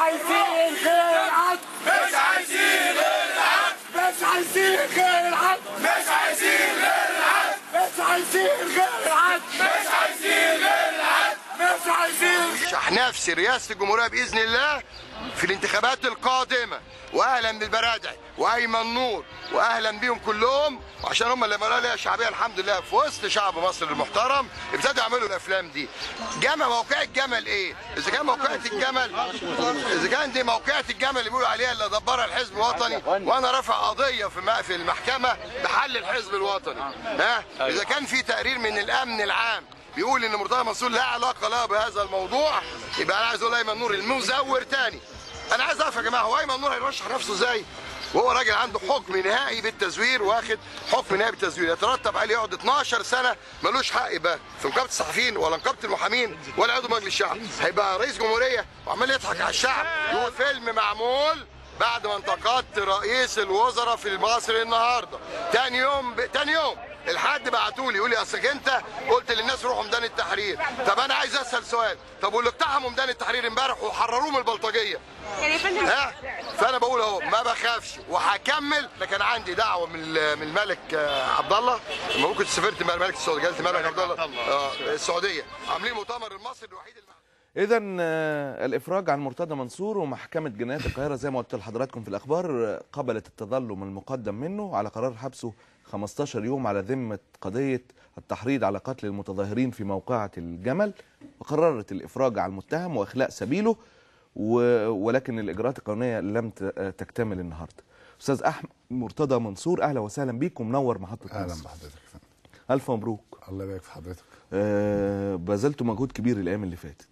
عايزين غير العدل مش عايزين غير العدل مش عايزين غير العدل مش عايزين غير العدل مش عايزين غير العدل مش عايزين غير العدل مش عايزين شحناه في رئاسه الجمهوريه باذن الله في الانتخابات القادمه واهلا بالبرادعي وايمن نور واهلا بيهم كلهم وعشان هم اللي عملوا لها شعبيه الحمد لله في وسط شعب مصر المحترم ابتدوا يعملوا الافلام دي جمل موقعة الجمل ايه؟ اذا كان موقعة الجمل اذا كان دي موقعة الجمل اللي بيقولوا عليها اللي دبرها الحزب الوطني وانا رافع قضيه في م- في المحكمه بحل الحزب الوطني ها اذا كان في تقرير من الامن العام بيقول ان مرتضى منصور لا علاقه له بهذا الموضوع يبقى انا عايز اقول ايمن نور المزور تاني انا عايز اعرف يا جماعه هو ايمن نور هيرشح نفسه ازاي؟ وهو راجل عنده حكم نهائي بالتزوير واخد حكم نهائي بالتزوير يترتب عليه يقعد 12 سنه ملوش حق يبقى في نقابه الصحفيين ولا نقابه المحامين ولا عضو مجلس الشعب هيبقى رئيس جمهوريه وعمال يضحك على الشعب هو فيلم معمول بعد ما انتقدت رئيس الوزراء في مصر النهارده تاني يوم ب... تاني يوم الحد بعتولي يقول لي اصلك انت قلت للناس روحوا ميدان التحرير طب انا عايز اسال سؤال طب واللي اقتحموا ميدان التحرير امبارح وحرروه من البلطجيه يعني يا فندم ها فانا بقول اهو ما بخافش وهكمل لكن عندي دعوه من ال- من الملك آه، عبد الله لما ممكن سافرت مع الملك السعوديه جلت الملك عبد الله آه، السعوديه عاملين مؤتمر المصري الوحيد اللي اذا الافراج عن مرتضى منصور ومحكمه جنايات القاهره زي ما قلت لحضراتكم في الاخبار آه، قبلت التظلم المقدم منه على قرار حبسه 15 يوم على ذمه قضيه التحريض على قتل المتظاهرين في موقعه الجمل وقررت الافراج عن المتهم واخلاء سبيله و- ولكن الاجراءات القانونيه لم ت- تكتمل النهارده استاذ احمد مرتضى منصور اهلا وسهلا بيك ومنور محطه اهلا مصر. بحضرتك يا فندم. الف مبروك الله يبارك في حضرتك آه بذلتوا مجهود كبير الايام اللي فاتت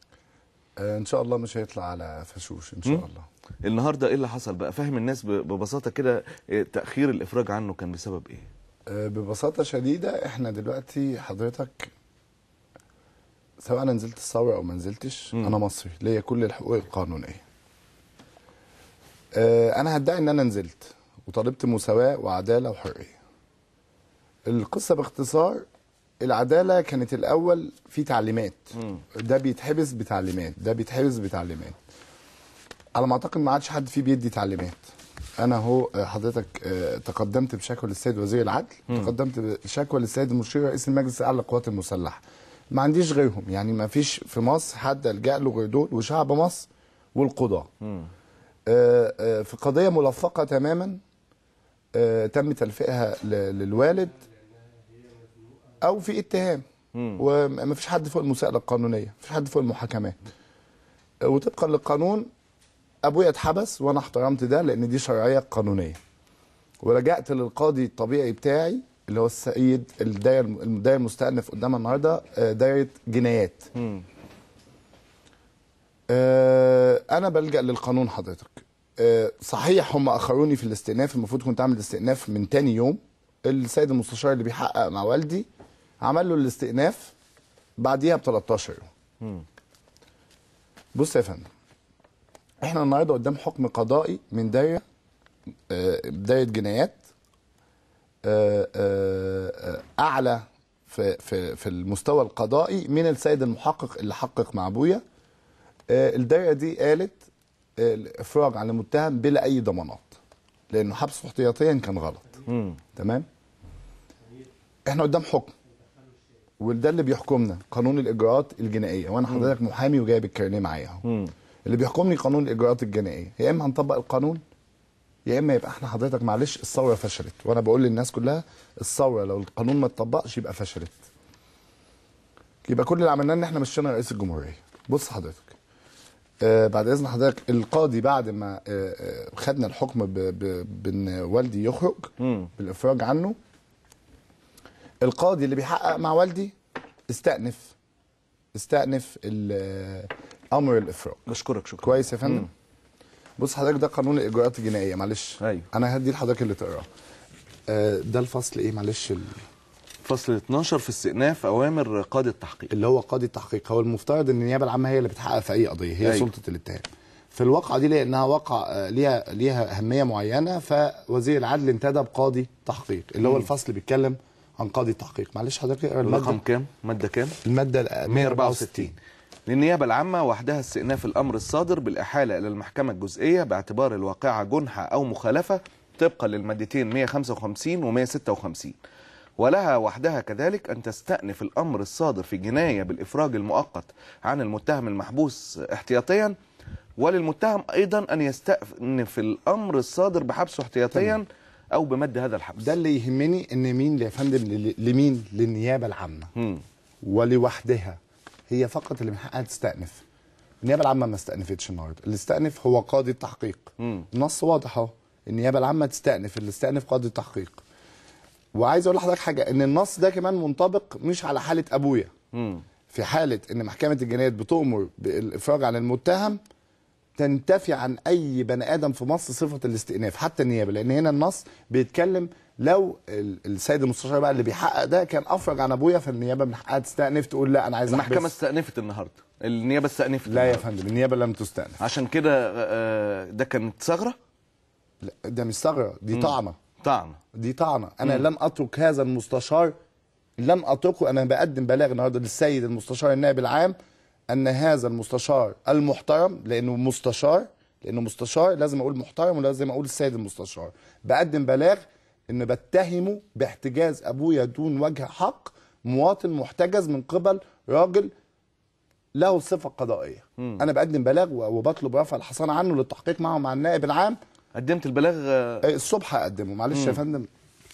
آه ان شاء الله مش هيطلع على فشوش ان شاء مم. الله النهارده ايه اللي حصل بقى فاهم الناس ب- ببساطه كده إيه تاخير الافراج عنه كان بسبب ايه آه ببساطه شديده احنا دلوقتي حضرتك سواء انا نزلت الثوره او ما نزلتش مم. انا مصري ليا كل الحقوق القانونيه آه انا هدعي ان انا نزلت وطالبت مساواه وعداله وحريه القصه باختصار العداله كانت الاول في تعليمات ده بيتحبس بتعليمات ده بيتحبس بتعليمات على ما اعتقد ما عادش حد فيه بيدي تعليمات انا هو آه، حضرتك آه، تقدمت بشكوى للسيد وزير العدل مم. تقدمت بشكوى للسيد المشير رئيس المجلس الاعلى للقوات المسلحه ما عنديش غيرهم يعني ما فيش في مصر حد الجا له غير دول وشعب مصر والقضاه مم. آه، آه، في قضيه ملفقه تماما آه، تم تلفيقها ل- للوالد او في اتهام مم. وما فيش حد فوق المساءله القانونيه ما فيش حد فوق المحاكمات آه، وطبقا للقانون ابويا اتحبس وانا احترمت ده لان دي شرعيه قانونيه ولجأت للقاضي الطبيعي بتاعي اللي هو السيد الدايره الدايره المستأنف قدامنا النهارده آه، دايره جنايات مم. آه، انا بلجأ للقانون حضرتك آه، صحيح هم اخروني في الاستئناف المفروض كنت اعمل الاستئناف من تاني يوم السيد المستشار اللي بيحقق مع والدي عمل له الاستئناف بعديها ب 13 يوم مم. بص يا فندم احنا النهارده قدام حكم قضائي من دايره آه، دايره جنايات آه، آه، آه، اعلى في في في المستوى القضائي من السيد المحقق اللي حقق مع ابويا آه، الدايره دي قالت آه، الافراج عن المتهم بلا اي ضمانات لانه حبسه احتياطيا كان غلط مم. تمام احنا قدام حكم وده اللي بيحكمنا قانون الاجراءات الجنائيه وانا حضرتك محامي وجايب الكارنيه معايا اهو مم. اللي بيحكمني قانون الاجراءات الجنائيه يا اما هنطبق القانون يا اما يبقى احنا حضرتك معلش الثوره فشلت وانا بقول للناس كلها الثوره لو القانون ما اتطبقش يبقى فشلت يبقى كل اللي عملناه ان احنا مشينا رئيس الجمهوريه بص حضرتك آه بعد اذن حضرتك القاضي بعد ما آه آه خدنا الحكم ب- ب- بان والدي يخرج مم. بالافراج عنه القاضي اللي بيحقق مع والدي استأنف استأنف ال- امر الافراج بشكرك شكرا كويس يا فندم مم. بص حضرتك ده قانون الاجراءات الجنائيه معلش أيوة. انا هدي لحضرتك اللي تقراه آه، ده الفصل ايه معلش ال- فصل 12 في استئناف اوامر قاضي التحقيق اللي هو قاضي التحقيق هو المفترض ان النيابه العامه هي اللي بتحقق في اي قضيه هي أيوة. سلطه الاتهام في الواقعه دي لانها واقع آه، ليها ليها اهميه معينه فوزير العدل انتدب قاضي تحقيق اللي هو الفصل بيتكلم عن قاضي التحقيق معلش حضرتك اقرا رقم الماده كام ماده كام الماده ال 164 للنيابة العامة وحدها استئناف الأمر الصادر بالإحالة إلى المحكمة الجزئية باعتبار الواقعة جنحة أو مخالفة طبقا للمادتين 155 و 156 ولها وحدها كذلك أن تستأنف الأمر الصادر في جناية بالإفراج المؤقت عن المتهم المحبوس احتياطيا وللمتهم أيضا أن يستأنف الأمر الصادر بحبسه احتياطيا أو بمد هذا الحبس ده اللي يهمني ان مين يا فندم ل- لمين للنيابه العامه مم. ولوحدها هي فقط اللي من حقها تستأنف النيابه العامه ما استأنفتش النهارده اللي استأنف هو قاضي التحقيق مم. النص واضح اهو النيابه العامه تستأنف اللي استأنف قاضي التحقيق وعايز اقول لحضرتك حاجه ان النص ده كمان منطبق مش على حاله ابويا مم. في حاله ان محكمه الجنايات بتؤمر بالافراج عن المتهم تنتفي عن اي بني ادم في مصر صفه الاستئناف حتى النيابه لان هنا النص بيتكلم لو ال- السيد المستشار بقى اللي بيحقق ده كان افرج عن ابويا فالنيابه من حقها تستأنف تقول لا انا عايز المحكمة أحبس. استأنفت النهاردة النيابة استأنفت لا يا النهاردة. فندم النيابه لم تستأنف عشان كده آه، ده كانت ثغرة لا، ده مش ثغره دي طعنه طعن دي طعنه انا لم اترك هذا المستشار لم اتركه انا بقدم بلاغ النهارده للسيد المستشار النائب العام ان هذا المستشار المحترم لانه مستشار لانه مستشار لازم اقول محترم ولازم اقول السيد المستشار بقدم بلاغ ان بتهمه باحتجاز ابويا دون وجه حق مواطن محتجز من قبل راجل له صفه قضائيه انا بقدم بلاغ وبطلب رفع الحصان عنه للتحقيق معه مع النائب العام قدمت البلاغ آه، إيه، الصبح هقدمه معلش يا فندم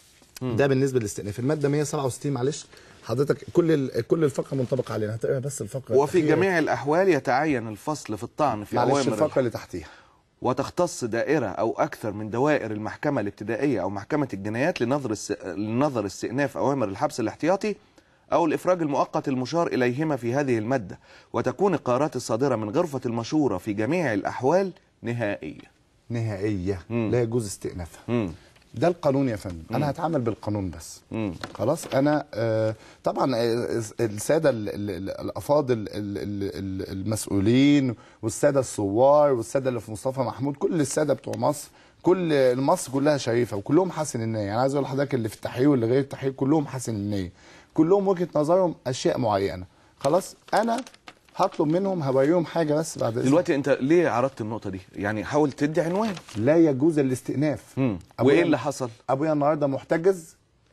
ده بالنسبه للاستئناف الماده 167 معلش حضرتك كل ال- كل الفقره منطبقه علينا هتقرا بس الفقره وفي الأخيرة. جميع الأحوال يتعين الفصل في الطعن في معلش أوامر الفقره اللي تحتيها وتختص دائرة أو أكثر من دوائر المحكمة الابتدائية أو محكمة الجنايات لنظر الس... لنظر استئناف أوامر الحبس الاحتياطي أو الإفراج المؤقت المشار إليهما في هذه المادة وتكون القرارات الصادرة من غرفة المشورة في جميع الأحوال نهائية نهائيه مم. لا يجوز استئنافها مم. ده القانون يا فندم انا هتعامل بالقانون بس مم. خلاص انا آه طبعا آه، الساده ال- ال- ال- الافاضل ال- ال- ال- المسؤولين والساده الثوار والساده اللي في مصطفى محمود كل الساده بتوع مصر كل مصر كلها شريفه وكلهم حسن النيه يعني عايز اقول لحضرتك اللي في التحرير واللي غير التحرير كلهم حسن النيه كلهم وجهه نظرهم اشياء معينه خلاص انا هطلب منهم هوريهم حاجه بس بعد إذنك. دلوقتي أنت ليه عرضت النقطة دي؟ يعني حاول تدي عنوان لا يجوز الاستئناف مم. أبويا- وإيه اللي حصل؟ ابويا النهارده محتجز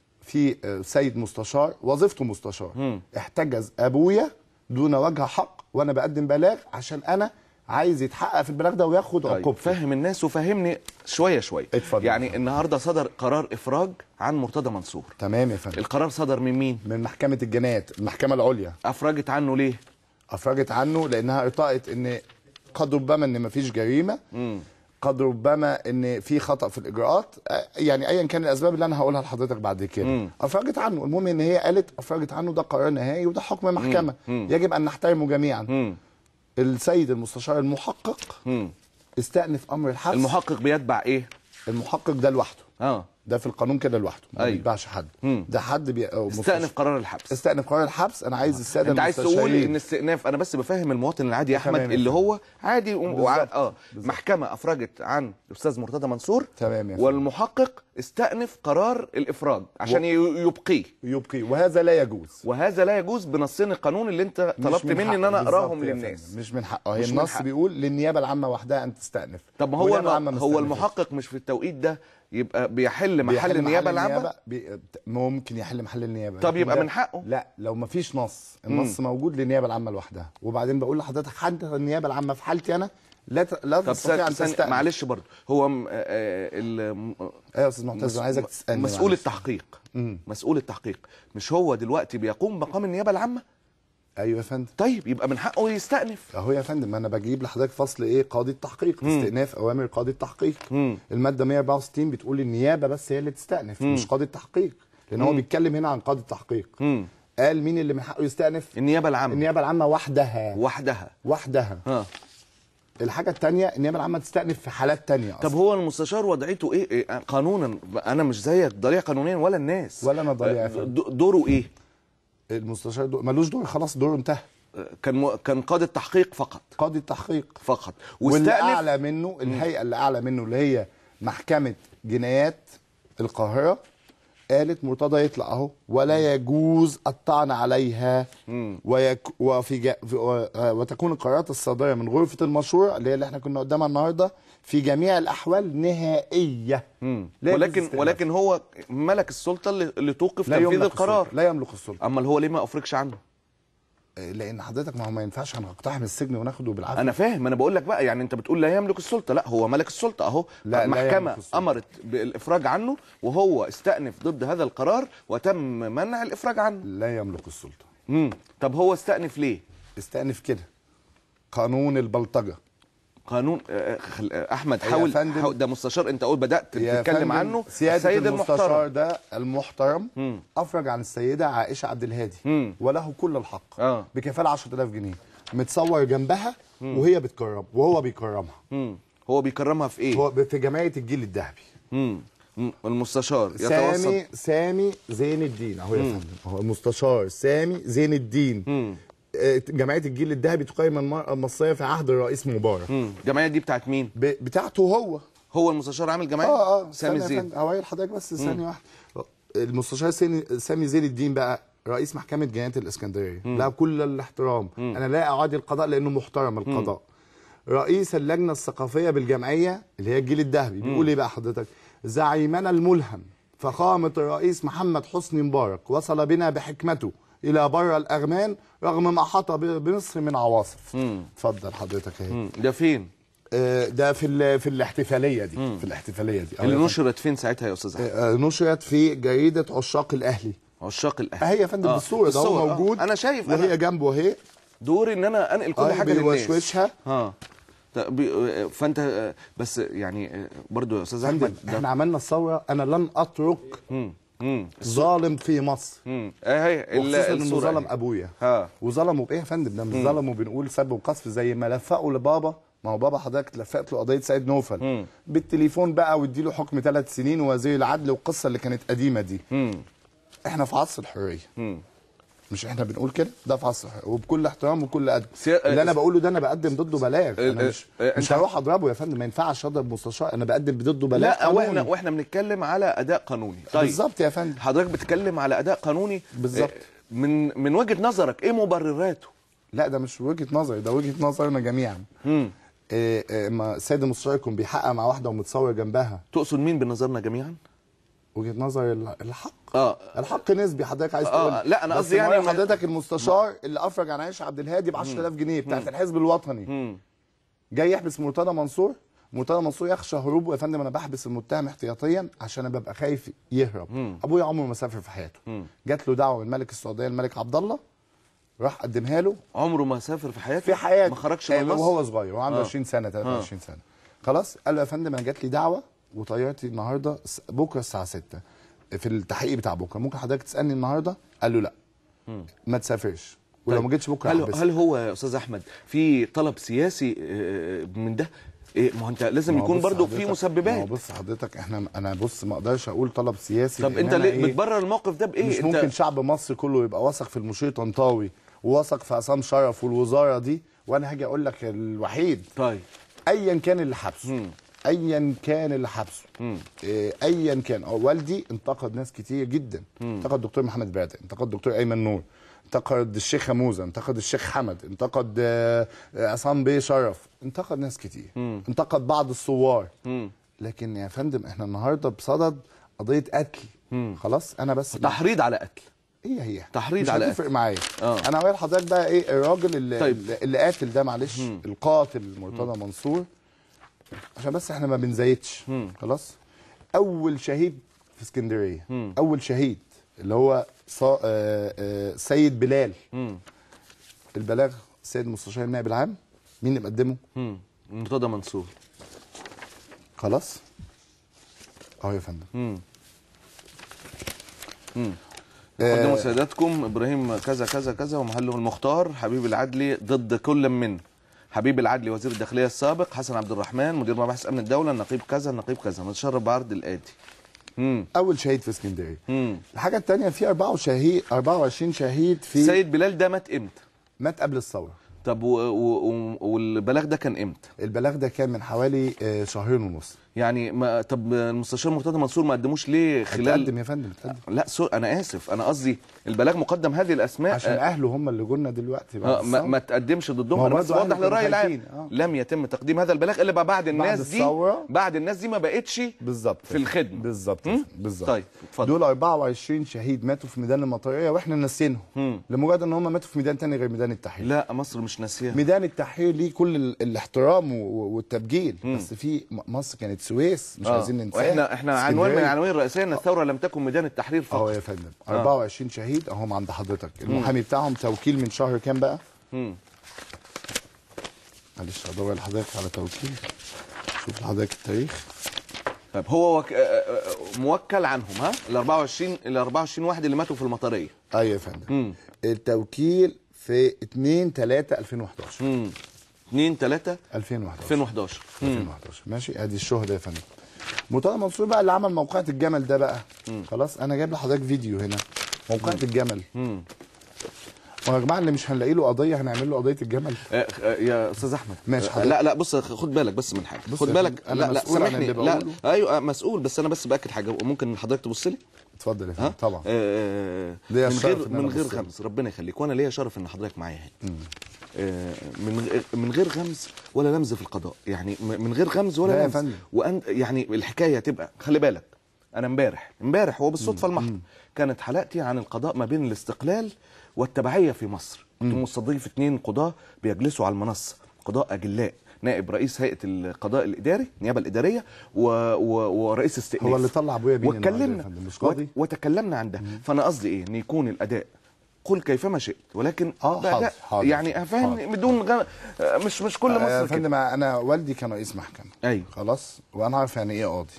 في آه، سيد مستشار وظيفته مستشار مم. احتجز ابويا دون وجه حق وانا بقدم بلاغ عشان انا عايز يتحقق في البلاغ ده وياخد طيب عقوبته فهم الناس وفهمني شوية شوية اتفضل. يعني النهاردة صدر قرار إفراج عن مرتضى منصور تمام يا فندم القرار صدر من مين؟ من محكمه الجنايات المحكمه العليا أفرجت عنه ليه؟ افرجت عنه لانها ارتأت ان قد ربما ان مفيش جريمه مم. قد ربما ان في خطا في الاجراءات آه، يعني ايا كان الاسباب اللي انا هقولها لحضرتك بعد كده مم. افرجت عنه المهم ان هي قالت افرجت عنه ده قرار نهائي وده حكم محكمه مم. يجب ان نحترمه جميعا مم. السيد المستشار المحقق مم. استأنف امر الحبس المحقق بيتبع ايه؟ المحقق ده لوحده اه ده في القانون كده لوحده ما أيوة. بيتبعش حد مم. ده حد بي... أو استأنف مستشار. قرار الحبس استأنف قرار الحبس انا عايز الساده انت عايز تقول المستشارين. ان استئناف انا بس بفهم المواطن العادي يا تمام احمد يا اللي فندم. هو عادي و... وع... بالظبط. اه محكمه افرجت عن الاستاذ مرتضى منصور تمام يا فندم. والمحقق استأنف قرار الافراج عشان و- ي... يبقيه يبقي وهذا لا يجوز وهذا لا يجوز بنصين القانون اللي انت مش طلبت من مني حقه. ان انا بالظبط اقراهم يا للناس فندم. مش من حقه هي مش من النص حقه. بيقول للنيابه العامه وحدها ان تستأنف طب ما هو والنيابة العامة الم... ما هو استأنفتش. المحقق مش في التوقيت ده يبقى بيحل محل بيحل النيابه العامه بي... ممكن يحل محل النيابه طب لكن يبقى ده- من حقه؟ لا لو ما فيش نص النص موجود للنيابه العامه لوحدها وبعدين بقول لحضرتك حتى النيابه العامه في حالتي انا لا ت... لا طب تستطيع ان سن... سن... تستأنف معلش برضه هو م... آه... آه... ال... م- ايوه يا استاذ معتز انا عايزك تسالني مسؤول معلش. التحقيق مم. مسؤول التحقيق مش هو دلوقتي بيقوم مقام النيابه العامه ايوه يا فندم طيب يبقى من حقه يستأنف اهو يا فندم انا بجيب لحضرتك فصل ايه قاضي التحقيق استئناف اوامر قاضي التحقيق مم. الماده 164 بتقول النيابه بس هي اللي تستأنف مش قاضي التحقيق لان هو بيتكلم هنا عن قاضي التحقيق مم. قال مين اللي من حقه يستأنف النيابه العامه النيابه العامه وحدها وحدها وحدها ها الحاجه الثانيه النيابه العامه تستأنف في حالات تانية طب أصلاً. هو المستشار وضعيته ايه, إيه قانونا انا مش زيك ضليع قانونيا ولا الناس ولا أنا ضليع يا آه، فندم. د- دوره ايه المستشار دو... ملوش دور خلاص دوره انتهى آه، كان م... كان قاضي التحقيق فقط قاضي التحقيق فقط واللي واستأنف اعلى منه الهيئه اللي اعلى منه اللي هي محكمه جنايات القاهره قالت مرتضى يطلع اهو ولا يجوز الطعن عليها ويك وفي جا في و- آه، وتكون القرارات الصادره من غرفه المشروع اللي هي اللي احنا كنا قدامها النهارده في جميع الاحوال نهائيه لا يجوز ولكن استئناف. ولكن هو ملك السلطه اللي, اللي توقف لا تنفيذ يملك القرار السلطة. لا يملك السلطه اما اللي هو ليه ما افرجش عنه آه، لان حضرتك ما هو ما ينفعش هنقتحم السجن وناخده بالعافيه انا فاهم انا بقول لك بقى يعني انت بتقول لا يملك السلطه لا هو ملك السلطه اهو لا، لا محكمه يملك السلطة. امرت بالافراج عنه وهو استأنف ضد هذا القرار وتم منع الافراج عنه لا يملك السلطه امم طب هو استأنف ليه استأنف كده قانون البلطجه قانون آه، خل- آه، احمد يا حاول, فندم- حاول ده مستشار انت اول بدات يا تتكلم فندم، عنه سيادة السيد المستشار المحترم ده المحترم افرج عن السيده عائشه عبد الهادي مم. وله كل الحق آه. بكفاله 10000 جنيه متصور جنبها وهي بتكرم وهو بيكرمها مم. هو بيكرمها في ايه هو في جمعيه الجيل الذهبي مم. مم. المستشار سامي يتوسط سامي زين الدين اهو يا فندم اهو المستشار سامي زين الدين مم. آه، جمعيه الجيل الذهبي تقيم المراه المصريه في عهد الرئيس مبارك مم. الجمعيه دي بتاعت مين ب- بتاعته هو هو المستشار عامل جمعيه اه اه سامي استنى يا زين فندم، هوعي لحضرتك بس ثانيه واحده المستشار سامي سامي زين الدين بقى رئيس محكمه جنايه الاسكندريه له كل الاحترام انا لا اعادي القضاء لانه محترم القضاء رئيس اللجنه الثقافيه بالجمعيه اللي هي الجيل الذهبي بيقول ايه بقى حضرتك زعيمنا الملهم فخامه الرئيس محمد حسني مبارك وصل بنا بحكمته الى بر الاغمان رغم ما حاط ب- بمصر من عواصف اتفضل حضرتك اهي مم. ده فين آه، ده في ال- في الاحتفاليه دي في الاحتفاليه دي اللي أهو يا نشرت فين ساعتها يا استاذ احمد آه، نشرت في جريده عشاق الاهلي عشاق الاهلي اهي يا فندم آه، بالصوره ده هو بالصور، آه. موجود انا شايف وهي أنا جنبه اهي دوري ان انا انقل كل آه، حاجه للناس بيوشوشها ها ده بي- فانت آه، بس يعني آه، برضو يا استاذ فندم احمد ده احنا عملنا الثوره انا لن اترك مم. مم. ظالم في مصر مم. اهي ال- وخصوصا انه الصورة ظلم أهي. ابويا ها وظلموا بايه يا فندم ده مش ظلموا بنقول سب وقذف زي ما لفقوا لبابا ما هو بابا حضرتك لفقت له قضيه سيد نوفل بالتليفون بقى واديله حكم ثلاث سنين ووزير العدل والقصه اللي كانت قديمه دي مم. احنا في عصر الحريه مم. مش احنا بنقول كده ده في عصر الحريه وبكل احترام وكل ادب سيا- اللي انا آه، بقوله ده انا بقدم ضده بلاغ آه، انا مش آه، مش أنت- هروح اضربه يا فندم ما ينفعش اضرب مستشار انا بقدم ضده بلاغ لا قانوني. واحنا واحنا بنتكلم على اداء قانوني طيب بالظبط يا فندم حضرتك بتتكلم على اداء قانوني بالظبط. آه، من من وجهه نظرك ايه مبرراته لا ده مش وجهه نظري ده وجهه نظرنا جميعا مم. إيه إيه ما السيد المستشار يكون بيحقق مع واحده ومتصور جنبها تقصد مين بنظرنا جميعا وجهه نظر ال- الحق اه الحق نسبي حضرتك عايز آه، تقول لا، أنا بس قصدي يعني مرة ما- حضرتك المستشار اللي افرج عن عائشه عبد الهادي ب 10000 جنيه بتاعت الحزب الوطني مم. جاي يحبس مرتضى منصور مرتضى منصور يخشى هروبه يا فندم انا بحبس المتهم احتياطيا عشان انا ببقى خايف يهرب ابويا عمره ما سافر في حياته جات له دعوه من ملك السعوديه الملك عبد الله راح قدمها له عمره ما سافر في حياته في حياته ما خرجش آه، من مصر وهو صغير وعنده آه. 20 سنه 23 سنه خلاص قال له يا فندم انا جات لي دعوه وطيارتي النهارده س- بكره الساعه 6 في التحقيق بتاع بكره ممكن حضرتك تسالني النهارده قال له لا ما تسافرش ولو طيب، ما جيتش بكره هل هحبسك. هل هو يا استاذ احمد في طلب سياسي آه، من ده إيه ما هو انت لازم ما هو يكون بص برضو في حضرتك- ما هو مسببات بص حضرتك احنا انا بص ما اقدرش اقول طلب سياسي طب لأن انت أنا ليه إيه بتبرر الموقف ده بايه مش انت ممكن شعب مصر كله يبقى واثق في المشير طنطاوي وواثق في عصام شرف والوزاره دي وانا هاجي اقول لك الوحيد طيب ايا كان اللي حبسه ايا كان اللي حبسه إيه، ايا كان أو والدي انتقد ناس كتير جدا انتقد الدكتور محمد بعده انتقد الدكتور ايمن نور انتقد الشيخ حموزه انتقد الشيخ حمد انتقد آه، آه، عصام بيه شرف انتقد ناس كتير انتقد بعض الثوار لكن يا فندم احنا النهارده بصدد قضيه قتل خلاص انا بس تحريض على قتل هي هي تحريض مش على هتفرق معايا آه. انا هقول لحضرتك بقى ايه الراجل اللي طيب. اللي- اللي قاتل ده معلش القاتل مرتضى منصور عشان بس احنا ما بنزيدش خلاص اول شهيد في اسكندريه اول شهيد اللي هو صا... آه آه سيد بلال البلاغ السيد المستشار النائب العام مين اللي مقدمه مم. مرتضى منصور خلاص اهو يا فندم مم. آه، قدموا سيادتكم ابراهيم كذا كذا كذا ومحله المختار حبيب العدلي ضد كل من حبيب العدلي وزير الداخليه السابق حسن عبد الرحمن مدير مباحث امن الدوله النقيب كذا النقيب كذا متشرف بعرض الاتي امم اول شهيد في اسكندريه امم الحاجه الثانيه في 24 شهيد 24 شهيد في سيد بلال ده مات امتى مات قبل الثوره طب و... و... و... والبلاغ ده كان امتى البلاغ ده كان من حوالي آه، شهرين ونص يعني ما طب المستشار مرتضى منصور ما قدموش ليه تقدم خلال يا فندم تقدم لا سو... انا اسف انا قصدي البلاغ مقدم هذه الاسماء عشان آه، اهله هم اللي جولنا دلوقتي بعد آه ما, الثورة. ما تقدمش ما ضدهم هو انا بس برضه بوضح أهله كانوا للراي العام خايفين، آه. لم يتم تقديم هذا البلاغ الا بعد الناس دي الثورة. بعد الناس دي ما بقتش بالظبط في الخدمة. بالظبط مم؟ بالظبط طيب، اتفضل. دول 24 شهيد ماتوا في ميدان المطريه واحنا ناسينهم لمجرد ان هم ماتوا في ميدان تاني غير ميدان التحرير لا مصر مش ناسيها ميدان التحرير ليه كل ال- الاحترام و- و- والتبجيل بس في م- مصر كانت سويس مش آه. عايزين ننساها واحنا احنا عنوان من اسكندرية. العناوين الرئيسيه ان الثوره لم تكن ميدان التحرير اهو فقط يا فندم 24 شهيد اهم عند حضرتك المحامي بتاعهم توكيل من شهر كام بقى مم. معلش هدور لحضرتك على توكيل شوف لحضرتك التاريخ طيب هو وك... آه، آه، موكل عنهم ها ال 24 ال 24 واحد اللي ماتوا في المطريه ايوه يا فندم التوكيل في 2 3 2011 امم 2 3 2011 2011 مم. 2011 ماشي ادي الشهداء يا فندم مرتضى منصور بقى اللي عمل موقعة الجمل ده بقى خلاص انا جايب لحضرتك فيديو هنا موقعة الجمل ويا جماعه اللي مش هنلاقي له قضيه هنعمل له قضيه الجمل آه، آه، يا استاذ احمد ماشي آه، حضرتك. لا لا بص خد بالك بس من حاجه بص خد يا بالك فندم، أنا لا لا مسؤول عن سامحني اللي لا بقوله. ايوه آه، مسؤول بس انا بس باكد حاجه ممكن حضرتك تبص لي اتفضل يا ها فندم طبعا آه، ليا من الشرف غير إن أنا من غير أبص لك. غمز ربنا يخليك وانا ليا شرف ان حضرتك معايا هنا آه، من غير- من غير غمز ولا لمز في القضاء يعني م- من غير غمز ولا لا يا لمز فندم. وأن يعني الحكايه تبقى خلي بالك انا امبارح امبارح هو بالصدفه المحض كانت حلقتي عن القضاء ما بين الاستقلال والتبعيه في مصر كنت مستضيف اثنين قضاه بيجلسوا على المنصه قضاء اجلاء نائب رئيس هيئه القضاء الاداري النيابه الاداريه و... و... ورئيس استئناف هو اللي طلع أبويا بيه النهاردة يا واتكلمنا فندم، مش قاضي؟ وت- وتكلمنا عن ده فانا قصدي ايه ان يكون الاداء قل كيفما شئت ولكن آه، بأداء حاضر، حاضر، يعني فاهم حاضر. بدون غ... مش مش كل آه، مصر يا كده فندم انا والدي كان رئيس محكمه أيوة. خلاص وانا عارف يعني ايه قاضي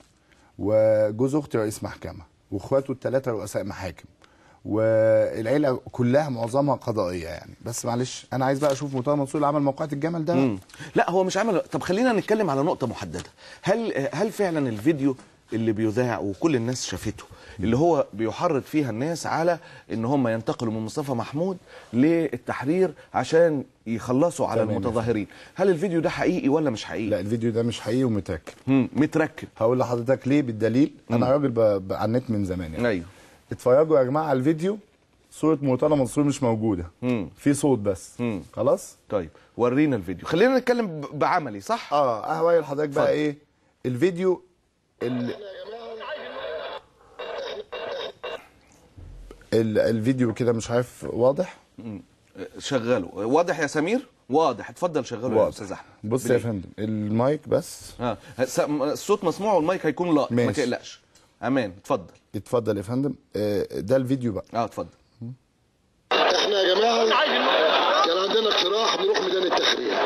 وجوز اختي رئيس محكمه واخواته الثلاثه رؤساء محاكم والعيله كلها معظمها قضائيه يعني بس معلش انا عايز بقى اشوف مرتضى منصور اللي عمل موقعة الجمل ده مم. لا هو مش عمل طب خلينا نتكلم على نقطة محددة هل هل فعلا الفيديو اللي بيذاع وكل الناس شافته اللي هو بيحرض فيها الناس على ان هم ينتقلوا من مصطفى محمود للتحرير عشان يخلصوا على تمام. المتظاهرين هل الفيديو ده حقيقي ولا مش حقيقي لا الفيديو ده مش حقيقي ومتركب مم. متركب هقول لحضرتك ليه بالدليل انا راجل ب... ب... على النت من زمان يعني ايوه اتفرجوا يا جماعه على الفيديو صوره مرتضى منصور مش موجوده مم. في صوت بس مم. خلاص طيب ورينا الفيديو خلينا نتكلم ب- بعملي صح اه اهواي لحضرتك بقى اتفضل. ايه الفيديو ال... ال... الفيديو كده مش عارف واضح شغله واضح يا سمير واضح اتفضل شغله يا استاذ احمد بص يا بليه. فندم المايك بس اه س- الصوت مسموع والمايك هيكون لا ما ماشي. تقلقش امان اتفضل اتفضل يا فندم آه، ده الفيديو بقى اه اتفضل احنا يا جماعه كان عندنا اقتراح نروح ميدان التحرير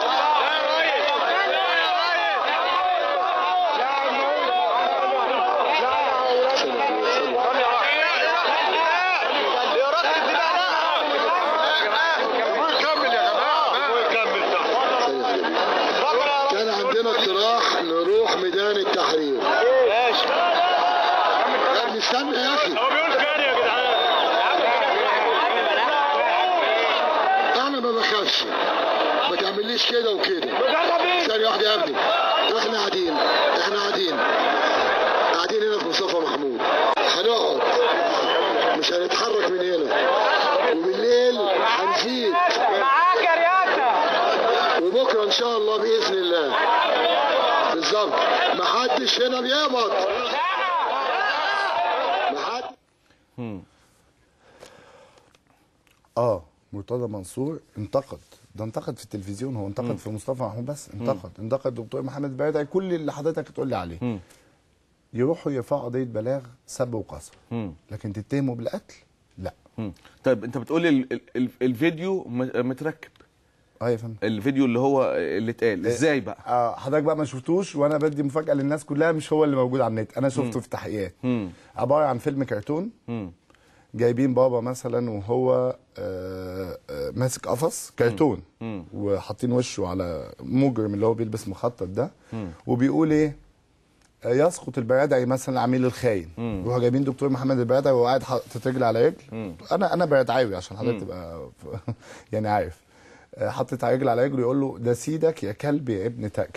كان عندنا اقتراح نروح ميدان التحرير يا ابني استنى يا اخي انا ما بخافش ما تعمليش كده وكده ثانية واحدة يا ابني احنا قاعدين احنا قاعدين قاعدين هنا في مصطفى محمود هنقعد مش هنتحرك من هنا وبالليل هنزيد معاك يا رياسة وبكره ان شاء الله باذن الله بالظبط محدش هنا بيقبض محد اه مرتضى منصور انتقد ده انتقد في التلفزيون هو انتقد في مصطفى محمود بس انتقد انتقد دكتور محمد بادعي كل اللي حضرتك تقول لي عليه يروحوا يرفعوا قضيه بلاغ سب وقذف لكن تتهموا بالقتل لا مم. طيب انت بتقولي ال- ال- ال- الفيديو م- متركب اه يا فندم الفيديو اللي هو اللي اتقال ازاي بقى آه حضرتك بقى ما شفتوش وانا بدي مفاجاه للناس كلها مش هو اللي موجود على النت انا شفته في تحقيقات عباره عن فيلم كرتون جايبين بابا مثلا وهو آه آه ماسك قفص كرتون وحاطين وشه على مجرم اللي هو بيلبس مخطط ده وبيقول ايه آه، يسقط البرادعي مثلا عميل الخاين وهو جايبين دكتور محمد البرادعي وهو قاعد حاطط رجل على رجل انا انا برادعاوي عشان حضرتك تبقى ف- يعني عارف آه، حاطط على رجل على رجل ويقول له ده سيدك يا كلب يا ابن تا- كذا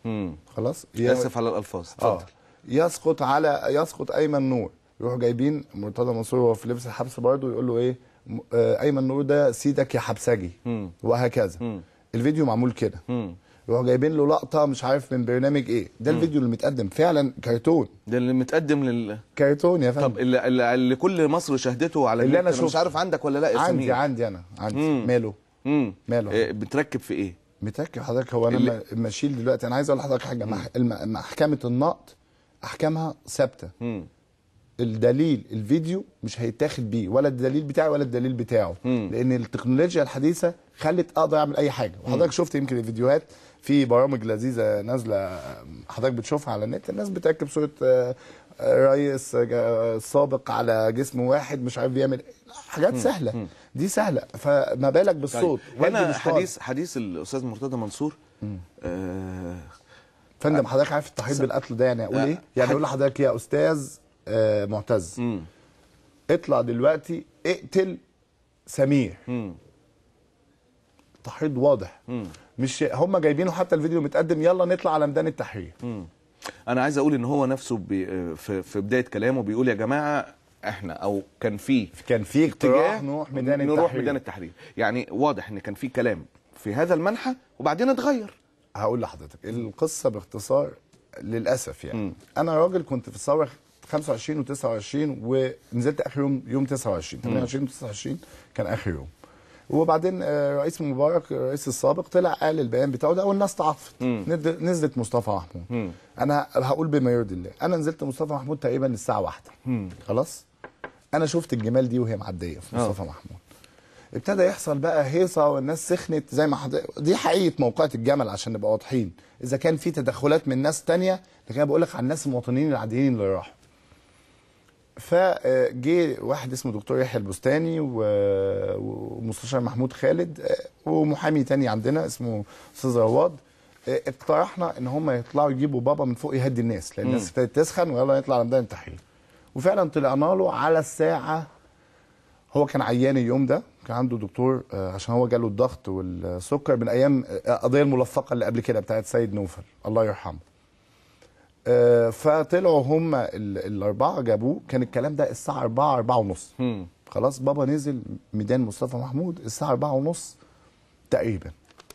مم. خلاص ي- اسف على الالفاظ اه اتفضل يسقط على يسقط ايمن نور يروحوا جايبين مرتضى منصور وهو في لبس الحبس برضه يقول له ايه م- آه، ايمن نور ده سيدك يا حبسجي مم. وهكذا مم. الفيديو معمول كده مم. يروحوا جايبين له لقطه مش عارف من برنامج ايه ده الفيديو اللي متقدم فعلا كرتون ده اللي متقدم لل كرتون يا فندم طب اللي, اللي, اللي كل مصر شاهدته على اللي النت، أنا مش شفته. عارف عندك ولا لا يا عندي سمير عندي انا عندي مم. ماله مم. ماله؟ إيه بتركب في ايه متركب حضرتك هو انا اللي- لما- لما اشيل دلوقتي انا عايز اقول لحضرتك حاجه مح... الم- محكمه النقد احكامها ثابته مم. الدليل الفيديو مش هيتاخد بيه ولا الدليل بتاعي ولا الدليل بتاعه مم. لان التكنولوجيا الحديثه خلت اقدر اعمل اي حاجه وحضرتك شفت يمكن الفيديوهات في برامج لذيذه نازله حضرتك بتشوفها على النت الناس بتركب صوره آه، آه، رئيس آه، سابق على جسم واحد مش عارف بيعمل إيه. حاجات سهله دي سهله فما بالك بالصوت والدي هنا مش فاضي. حديث حديث الاستاذ مرتضى منصور آه فندم حضرتك عارف التحريض بالقتل ده يعني اقول آه، ايه؟ يعني حد- اقول لحضرتك يا استاذ آه، معتز مم. اطلع دلوقتي اقتل سمير مم. تحريض واضح مم. مش هم جايبينه حتى الفيديو متقدم يلا نطلع على ميدان التحرير انا عايز اقول ان هو نفسه بي في, في بدايه كلامه بيقول يا جماعه احنا او كان في كان في اتجاه اقتراح نروح ميدان نروح التحرير ميدان التحرير يعني واضح ان كان في كلام في هذا المنحى وبعدين اتغير هقول لحضرتك القصه باختصار للاسف يعني مم. انا راجل كنت في الثوره 25 و29 ونزلت اخر يوم يوم 29 28 و 29 كان اخر يوم وبعدين آه، رئيس مبارك الرئيس السابق طلع قال البيان بتاعه ده والناس تعاطفت مم. ند- نزلت مصطفى محمود مم. انا هقول بما يرضي الله انا نزلت مصطفى محمود تقريبا الساعه واحدة مم. خلاص انا شفت الجمال دي وهي معديه في آه. مصطفى محمود ابتدى يحصل بقى هيصه والناس سخنت زي ما حضرتك دي حقيقه موقعة الجمل عشان نبقى واضحين اذا كان في تدخلات من ناس تانية لكن انا بقول لك عن الناس المواطنين العاديين اللي راحوا فجه واحد اسمه دكتور يحيى البستاني و- ومستشار محمود خالد آه، ومحامي تاني عندنا اسمه استاذ رواد آه، اقترحنا ان هم يطلعوا يجيبوا بابا من فوق يهدي الناس لان الناس ابتدت تسخن ويلا نطلع على ميدان التحرير وفعلا طلعنا له على الساعه هو كان عيان اليوم ده كان عنده دكتور آه، عشان هو جاله الضغط والسكر من ايام آه، القضيه الملفقه اللي قبل كده بتاعت سيد نوفل الله يرحمه آه، فطلعوا هم ال- الاربعه جابوه كان الكلام ده الساعه 4 4 ونص مم. خلاص بابا نزل ميدان مصطفى محمود الساعه 4 ونص تقريبا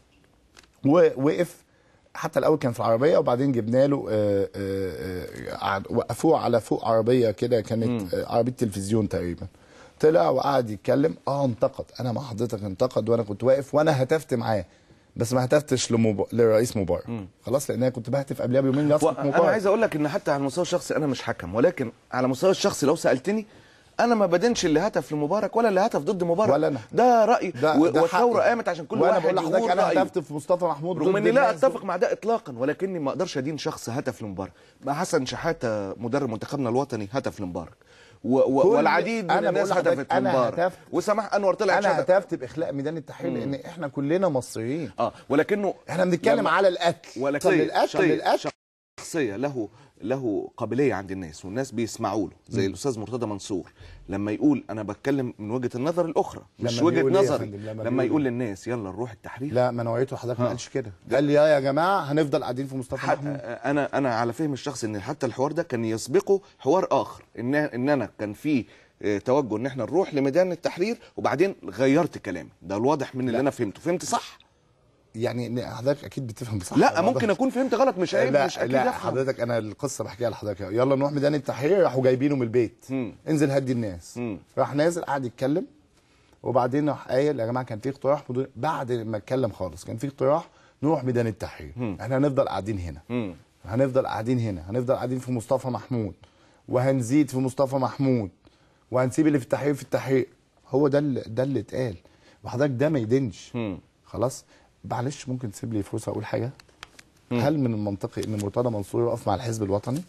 ووقف حتى الاول كان في العربيه وبعدين جبنا له آه، آه، آه، قعد- وقفوه على فوق عربيه كده كانت آه، عربيه تلفزيون تقريبا طلع وقعد يتكلم اه انتقد انا مع حضرتك انتقد وانا كنت واقف وانا هتفت معاه بس ما هتفتش لمب... لرئيس مبارك خلاص لان انا كنت بهتف قبلها بيومين لاسقط انا مبارك عايز اقول لك ان حتى على المستوى الشخصي انا مش حكم ولكن على المستوى الشخصي لو سالتني انا ما بدينش اللي هتف لمبارك ولا اللي هتف ضد مبارك ولا أنا. ده راي ده و- ده والثوره حقي. قامت عشان كل وانا واحد بقول لحضرتك يقول انا رايه هتفت في مصطفى محمود رغم ضد اني لا الناس اتفق مع ده اطلاقا ولكني ما اقدرش ادين شخص هتف لمبارك مع حسن شحاته مدرب منتخبنا الوطني هتف لمبارك و و كل- والعديد من أنا الناس بقول لحضرتك هتفت أنا لمبارك هتفت. وسماح انور طلع انا شتم. هتفت باخلاء ميدان التحرير لان احنا كلنا مصريين اه ولكنه احنا بنتكلم لما- على القتل ولكن طب للقتل طيب، للقتل شخصيه له له قابليه عند الناس والناس بيسمعوا له زي الاستاذ مرتضى منصور لما يقول انا بتكلم من وجهه النظر الاخرى مش لما وجهه بيقول إيه يا نظري فندم؟ لما لما, بيقول يقول إيه؟ للناس يلا نروح التحرير لا ما نوعيته حضرتك ما ها. قالش كده قال لي يا يا جماعه هنفضل قاعدين في مصطفى حتى محمود انا انا على فهم الشخص ان حتى الحوار ده كان يسبقه حوار اخر ان ان انا كان في آه، توجه ان احنا نروح لميدان التحرير وبعدين غيرت كلامي ده الواضح من اللي انا فهمته فهمت صح يعني إن حضرتك اكيد بتفهم صح لا الموضوع ممكن ده. اكون فهمت غلط مش عيب لا مش اكيد لا أفهم. حضرتك انا القصه بحكيها لحضرتك يلا نروح ميدان التحرير راحوا جايبينه من البيت مم. انزل هدي الناس مم. راح نازل قعد يتكلم وبعدين راح قايل يا جماعه كان في اقتراح مدير- بعد ما اتكلم خالص كان في اقتراح نروح ميدان التحرير احنا هنفضل قاعدين هنا مم. هنفضل قاعدين هنا هنفضل قاعدين في مصطفى محمود وهنزيد في مصطفى محمود وهنسيب اللي في التحرير في التحرير هو ده اللي ده اللي اتقال وحضرتك ده ما يدينش مم. خلاص معلش ممكن تسيب لي فرصه اقول حاجه هل من المنطقي ان مرتضى منصور يقف مع الحزب الوطني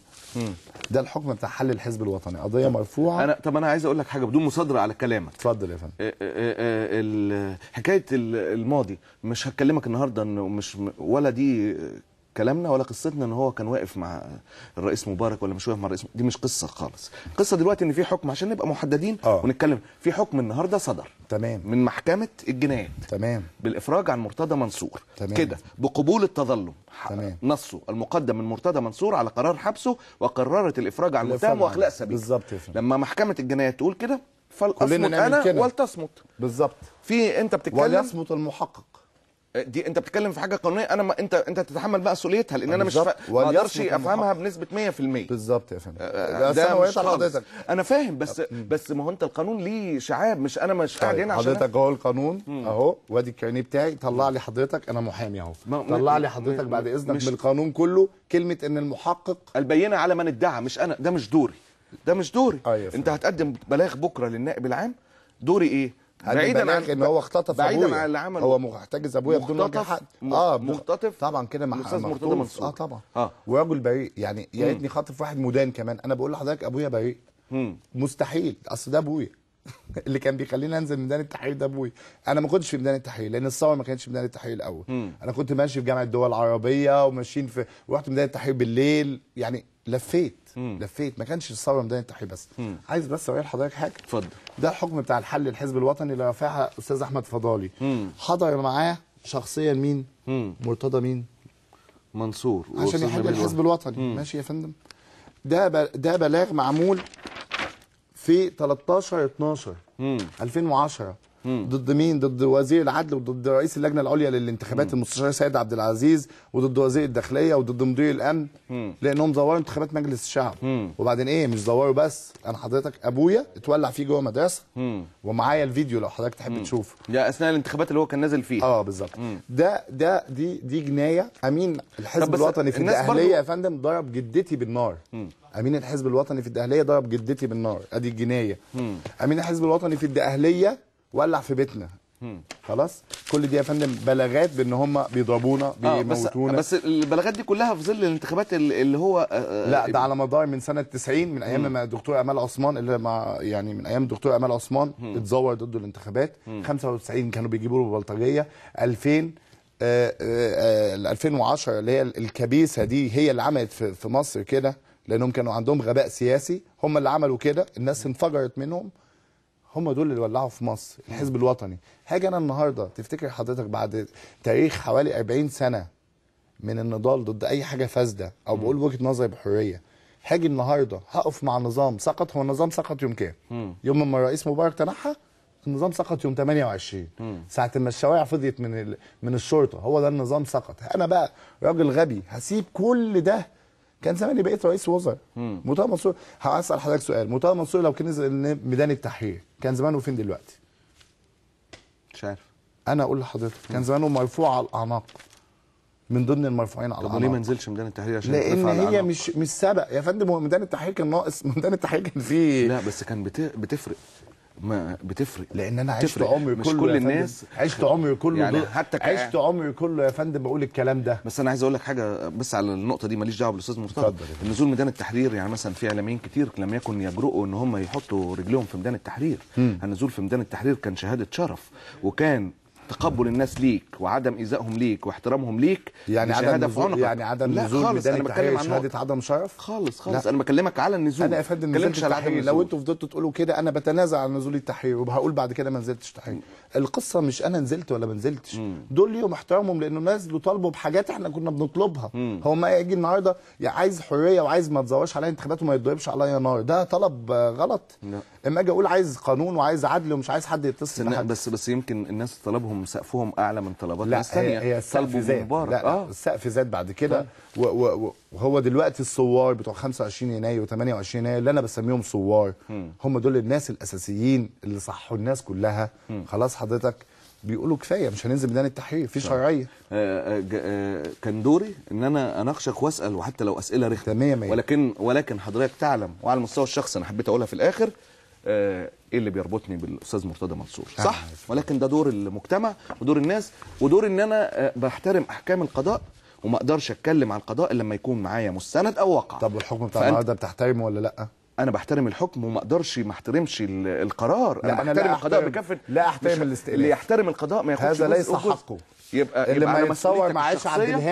ده الحكم بتاع حل الحزب الوطني قضيه مرفوعه انا طب انا عايز اقول لك حاجه بدون مصادره على كلامك اتفضل يا فندم آه، آه، آه، ال- حكايه ال- الماضي مش هكلمك النهارده انه مش م- ولا دي آه، كلامنا ولا قصتنا ان هو كان واقف مع الرئيس مبارك ولا مش واقف مع الرئيس دي مش قصه خالص القصه دلوقتي ان في حكم عشان نبقى محددين آه. ونتكلم في حكم النهارده صدر تمام. من محكمه الجنايات تمام بالافراج عن مرتضى منصور تمام. كده بقبول التظلم تمام. نصه المقدم من مرتضى منصور على قرار حبسه وقررت الافراج عن الإفراج المتهم عن- واخلاء سبيل بالظبط يا فندم. لما محكمه الجنايات تقول كده كلنا فلأصمت نعمل انا كده. ولتصمت بالظبط في انت بتتكلم وليصمت المحقق دي انت بتتكلم في حاجه قانونيه انا ما انت انت تتحمل مسؤوليتها لان انا مش بالظبط. فا... ما اقدرش وليصمت افهمها المحقق. بنسبه 100% بالظبط يا فندم آه، بس أنا ده مش وقفت على خالص حضرتك انا فاهم بس بس ما هو انت القانون ليه شعاب مش انا مش قاعد طيب هنا عشان حضرتك اهو القانون اهو وادي الكارنيه بتاعي طلع لي حضرتك انا محامي اهو ما- طلع لي م- حضرتك م- بعد اذنك مش- من القانون كله كلمه ان المحقق البينه على من ادعى مش انا ده مش دوري ده مش دوري أيوة يا انت هتقدم بلاغ بكره للنائب العام دوري ايه بعيدا عن ان هو اختطف بعيدا أبويا. عن اللي عمله هو محتجز ابويا بدون وجه مختطف- حق م- اه بدون- مختطف طبعا كده مع الأستاذ مرتضى مخطوف. منصور. اه طبعا آه. ورجل بريء يعني يا ريتني خاطف واحد مدان كمان انا بقول لحضرتك ابويا بريء مم. مستحيل اصل ده ابويا اللي كان بيخليني انزل ميدان التحرير ده ابويا انا ما كنتش في ميدان التحرير لان الثوره ما كانتش في ميدان التحرير الاول انا كنت ماشي في جامعه الدول العربيه وماشيين في ورحت ميدان التحرير بالليل يعني لفيت لفيت ما كانش الثوره ميدان التحرير بس عايز بس اقول لحضرتك حاجه اتفضل ده الحكم بتاع الحل الحزب الوطني اللي رافعها استاذ احمد فضالي حضر معاه شخصيا مين مرتضى مين منصور عشان وأستاذ يحل نبيل الحزب وهب. الوطني ماشي يا فندم ده ب... ده بلاغ معمول في 13 12 2010 ضد مين ضد وزير العدل وضد رئيس اللجنه العليا للانتخابات المستشار سيد عبد العزيز وضد وزير الداخليه وضد مدير الامن لانهم زوروا انتخابات مجلس الشعب وبعدين ايه مش زوروا بس انا حضرتك ابويا اتولع فيه جوه مدرسه ومعايا الفيديو لو حضرتك تحب تشوفه ده اثناء الانتخابات اللي هو كان نازل فيها اه بالظبط ده ده دي دي جنايه امين طب الحزب بس الوطني في الناس الدقهليه برضو- يا فندم ضرب جدتي بالنار امين الحزب الوطني في الدقهليه ضرب جدتي بالنار ادي الجنايه امين الحزب الوطني في الدقهليه ولع في بيتنا خلاص كل دي يا فندم بلاغات بان هم بيضربونا اه بس بيموتونا بس البلاغات دي كلها في ظل الانتخابات اللي اللي هو آه، آه، لا ده على مدار من سنه 90 من ايام ما الدكتور امال عثمان اللي مع يعني من ايام الدكتور امال عثمان اتزور ضده الانتخابات 95 كانوا بيجيبوا له بلطجيه 2000 آه، آه، آه، ال 2010 اللي هي الكبيسه دي هي اللي عملت في في مصر كده لانهم كانوا عندهم غباء سياسي هم اللي عملوا كده الناس انفجرت منهم هم دول اللي ولعوا في مصر الحزب الوطني هاجي انا النهارده تفتكر حضرتك بعد تاريخ حوالي 40 سنه من النضال ضد اي حاجه فاسده او بقول وجهه نظري بحريه هاجي النهارده هقف مع نظام سقط هو النظام سقط يوم كام؟ يوم ما الرئيس مبارك تنحى النظام سقط يوم 28 ساعه ما الشوارع فضيت من ال... من الشرطه هو ده النظام سقط انا بقى راجل غبي هسيب كل ده كان زماني بقيت رئيس وزراء مرتضى منصور هسال حضرتك سؤال مرتضى منصور لو كان نزل ميدان التحرير كان زمانه فين دلوقتي؟ مش عارف انا اقول لحضرتك كان زمانه مرفوع على الاعناق من ضمن المرفوعين على طب وليه ما الاعناق نزلش ميدان التحرير عشان لان يترفع هي العناق؟ مش مش سبق يا فندم هو ميدان التحرير كان ناقص ميدان التحرير كان فيه لا بس كان بت... بتفرق ما بتفرق لان انا عشت تفرق. عمري مش كله كل يا فندم. الناس عشت عمري كله يعني دول- حتى ك- عشت عمري كله يا فندم بقول الكلام ده بس انا عايز اقول لك حاجه بس على النقطه دي ماليش دعوه بالاستاذ مرتضى اتفضل يا فندم. النزول ميدان التحرير يعني مثلا في اعلاميين كتير لم يكن يجرؤوا ان هم يحطوا رجلهم في ميدان التحرير النزول في ميدان التحرير كان شهاده شرف وكان تقبل الناس ليك وعدم ايذائهم ليك واحترامهم ليك يعني دي عدم شهادة في نزول عنقك. يعني عدم لا نزول خالص ميدان انا بتكلم التحرير عن شهاده نقطة. عدم شرف خالص خالص لا. انا بكلمك على النزول انا يا فندم ما نزلت بتكلمش على عدم التحرير لو النزول. انتوا فضلتوا تقولوا كده انا بتنازع عن نزول التحرير وهقول بعد كده ما نزلتش تحرير القصه مش انا نزلت ولا ما نزلتش دول ليهم احترامهم لانه نزلوا طالبوا بحاجات احنا كنا بنطلبها هو ما يجي النهارده يا عايز حريه وعايز ما تزورش عليا انتخابات وما يتضربش عليا نار ده طلب آه، غلط لا. اما اجي اقول عايز قانون وعايز عدل ومش عايز حد بس, يتصل بحد بس بس يمكن الناس طلبهم سقفهم اعلى من طلبات لا ناس ثانيه هي, هي السقف طلبوا زاد مبارك لا اه السقف زاد بعد كده و- و- و- وهو دلوقتي الثوار بتوع 25 يناير و28 يناير اللي انا بسميهم ثوار هم دول الناس الاساسيين اللي صحوا الناس كلها خلاص حضرتك بيقولوا كفايه مش هننزل ميدان التحرير في شرعيه آه، آه، ج- آه، كان دوري ان انا اناقشك واسال وحتى لو اسئله رخمه تمام يا ولكن ولكن حضرتك تعلم وعلى المستوى الشخصي انا حبيت اقولها في الاخر آه، ايه اللي بيربطني بالاستاذ مرتضى منصور صح ولكن ده دور المجتمع ودور الناس ودور ان انا آه، بحترم احكام القضاء وما اقدرش اتكلم عن القضاء الا لما يكون معايا مستند او واقع طب والحكم بتاع فأنت- النهارده بتحترمه ولا لا؟ انا بحترم الحكم وما اقدرش ما احترمش ال- القرار لا، انا أنا بحترم لا القضاء أحترم- بكافه لا أحترم مش- الاستئناف. اللي يحترم القضاء ما ياخدش هذا جزء ليس وجزء. حقه يبقى اللي يبقى ما على يتصور مسؤوليتك مع عائشه عبد الشخصية. الهادي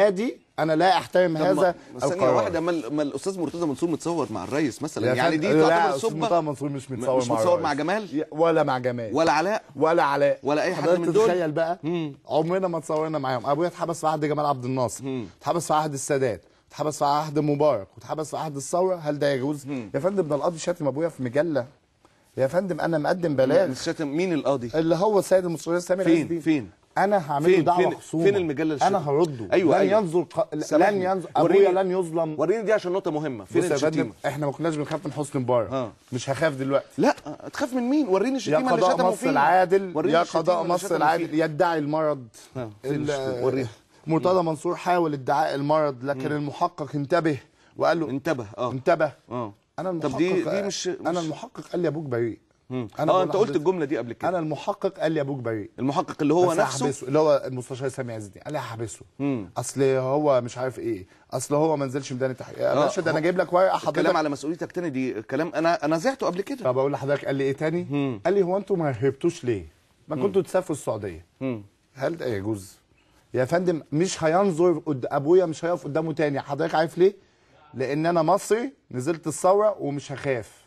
انا لا احترم طب هذا ما- ثانية القرار واحدة ما ال- ما الأستاذ مرتضى منصور متصور مع الرئيس مثلا يا يعني فندم- دي لا تعتبر أستاذ صبة مرتضى منصور مش متصور مش مع متصور الرئيس. مع جمال يا- ولا مع جمال ولا علاء ولا علاء ولا أي حد حضرتك من دول؟ تتخيل بقى عمرنا ما تصورنا معاهم ابويا اتحبس في عهد جمال عبد الناصر اتحبس في عهد السادات اتحبس في عهد مبارك واتحبس في عهد الثوره هل ده يجوز يا فندم ده القاضي شاتم ابويا في مجله يا فندم انا مقدم بلاغ مش شاتم مين القاضي اللي هو السيد المستشار سامي فين؟ العز دين. فين؟ انا هعمل له فين؟ دعوه فين- خصومه فين المجلة اللي انا شاتم؟ هرده أيوة، لن أيوة. ينظر ق... لن سامحني. ينظر وريني- ابويا لن يظلم وريني دي عشان نقطة مهمة فين بص يا الشتيمة فندم احنا ما كناش بنخاف من حسني مبارك آه. مش هخاف دلوقتي لا تخاف من مين وريني يا الشتيمة اللي قضاء شتموا مصر فيه العادل وريني يا الشتيمة قضاء اللي مصر شتموا العادل فيه. يدعي المرض آه، فين ال- الشتيمة؟ وريني. مرتضى منصور حاول ادعاء المرض لكن المحقق انتبه وقال له انتبه اه انتبه اه انا طب المحقق دي دي مش, مش انا المحقق قال لي ابوك بريء اه بقول انت قلت لحضرتك- الجملة دي قبل كده انا المحقق قال لي ابوك بريء المحقق اللي هو بس نفسه هحبسه اللي هو المستشار سامي عز الدين قال لي هحبسه مم. اصل هو مش عارف ايه اصل هو ما نزلش ميدان التحقيق يا آه، باشا ده انا هو- جايب لك ورقه الكلام حضرتك على مسؤوليتك تاني دي كلام انا انا زعته قبل كده طب اقول لحضرتك قال لي ايه تاني قال لي هو انتوا ما هربتوش ليه ما كنتوا تسافروا السعوديه مم. هل ده يجوز يا فندم مش هينظر قد... ابويا مش هيقف قدامه تاني حضرتك عارف ليه لان انا مصري نزلت الثوره ومش هخاف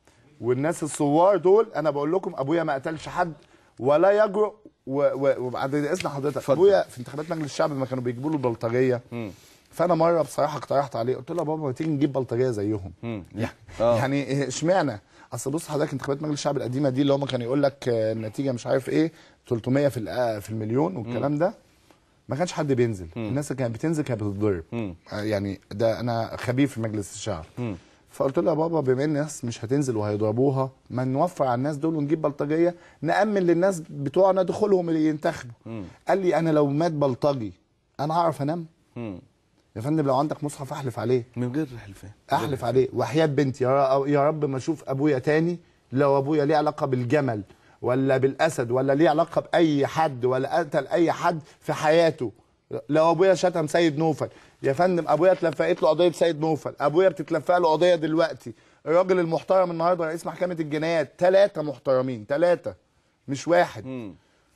والناس الثوار دول انا بقول لكم ابويا ما قتلش حد ولا يجرؤ و... و... وبعد اذن حضرتك اتفضل. ابويا في انتخابات مجلس الشعب لما كانوا بيجيبوا له البلطجيه فانا مره بصراحه اقترحت عليه قلت له يا بابا ما تيجي نجيب بلطجيه زيهم مم. يعني آه. يعني إيه، اشمعنى اصل بص حضرتك انتخابات مجلس الشعب القديمه دي اللي هم كانوا يقول لك آه، النتيجه مش عارف ايه 300 في الآ- في المليون والكلام ده ما كانش حد بينزل الناس اللي كانت بتنزل كانت بتتضرب مم. آه، يعني ده انا خبير في مجلس الشعب فقلت له يا بابا بما ان الناس مش هتنزل وهيضربوها ما نوفر على الناس دول ونجيب بلطجيه نامن للناس بتوعنا دخولهم اللي ينتخبوا قال لي انا لو مات بلطجي انا هعرف انام مم. يا فندم لو عندك مصحف احلف عليه من غير حلفان احلف عليه وحياه بنتي يا ر- يا رب ما اشوف ابويا تاني لو ابويا ليه علاقه بالجمل ولا بالاسد ولا ليه علاقه باي حد ولا قتل اي حد في حياته لو ابويا شتم سيد نوفل يا فندم ابويا اتلفقت له قضيه بسيد نوفل ابويا بتتلفق له قضيه دلوقتي الراجل المحترم النهارده رئيس محكمه الجنايات ثلاثه محترمين ثلاثه مش واحد مم.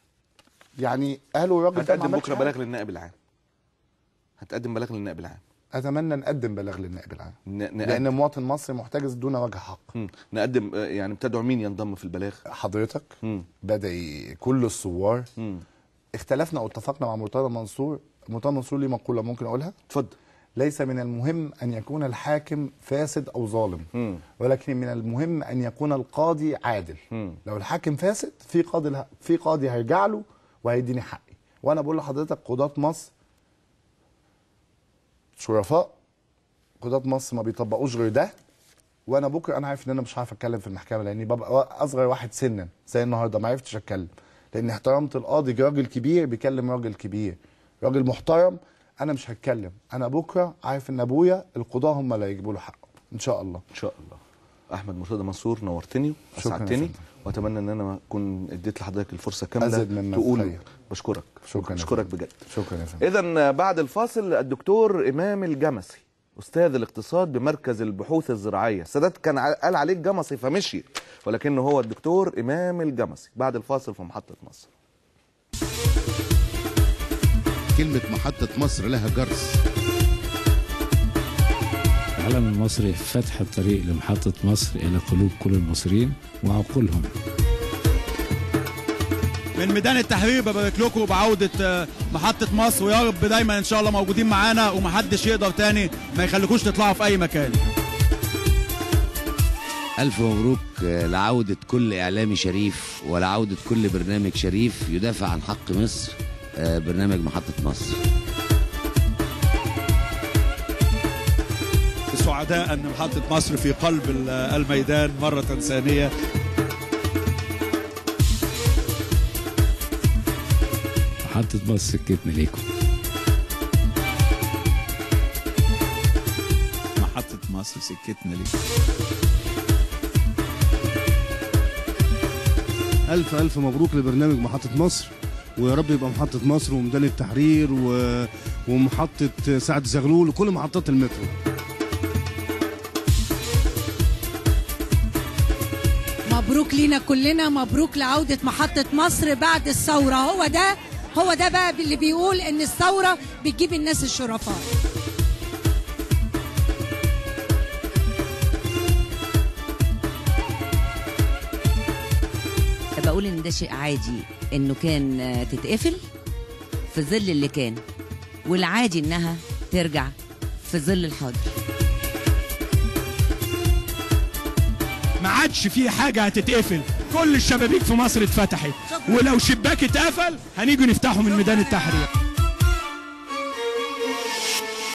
يعني قالوا الراجل ده ما هتقدم عملش بكره حاجة. بلاغ للنائب العام هتقدم بلاغ للنائب العام اتمنى نقدم بلاغ للنائب العام ن- لان نقدم مواطن مصري محتجز دون وجه حق مم. نقدم آه، يعني بتدعو مين ينضم في البلاغ حضرتك مم. بدأ كل الثوار مم. اختلفنا او اتفقنا مع مرتضى منصور مرتضى منصور ليه مقوله ممكن اقولها اتفضل ليس من المهم ان يكون الحاكم فاسد او ظالم مم. ولكن من المهم ان يكون القاضي عادل مم. لو الحاكم فاسد في قاضي في قاضي هيرجع له وهيديني حقي وانا بقول لحضرتك قضاة مصر شرفاء قضاة مصر ما بيطبقوش غير ده وانا بكره انا عارف ان انا مش عارف اتكلم في المحكمه لاني ببقى اصغر واحد سنا زي النهارده ما عرفتش اتكلم لان احترمت القاضي راجل كبير بيكلم راجل كبير راجل محترم انا مش هتكلم انا بكره عارف ان ابويا القضاه هم اللي هيجيبوا له حقه ان شاء الله ان شاء الله احمد مرتضى منصور نورتني شكراً يا واسعدتني فندم. واتمنى ان انا اكون اديت لحضرتك الفرصه أزيد كامله مما تقول تتخيل. بشكرك شكراً يا بشكرك فندم. بجد شكرا يا فندم اذا بعد الفاصل الدكتور امام الجمسي استاذ الاقتصاد بمركز البحوث الزراعيه سادات كان ع- قال عليك جمسي فمشي ولكنه هو الدكتور امام الجمسي بعد الفاصل في محطه مصر كلمة محطة مصر لها جرس العلم المصري فتح الطريق لمحطة مصر إلى قلوب كل المصريين وعقولهم من ميدان التحرير ببارك لكم بعودة آه، محطة مصر ويا رب دايما ان شاء الله موجودين معانا ومحدش يقدر تاني ما يخليكوش تطلعوا في اي مكان ألف مبروك آه، لعودة كل إعلامي شريف ولعودة كل برنامج شريف يدافع عن حق مصر آه، برنامج محطة مصر سعداء ان محطة مصر في قلب ال- الميدان مرة ثانية محطة مصر سكتنا ليكم محطة مصر سكتنا ليك ألف ألف مبروك لبرنامج محطة مصر ويا رب يبقى محطة مصر وميدان التحرير و... ومحطة سعد زغلول وكل محطات المترو مبروك لينا كلنا مبروك لعودة محطة مصر بعد الثورة هو ده هو ده بقى اللي بيقول ان الثوره بتجيب الناس الشرفاء بقول ان ده شيء عادي انه كان آه، تتقفل في ظل اللي كان والعادي انها ترجع في ظل الحاضر ما عادش في حاجة هتتقفل كل الشبابيك في مصر اتفتحت ولو شباك اتقفل هنيجي نفتحه من ميدان التحرير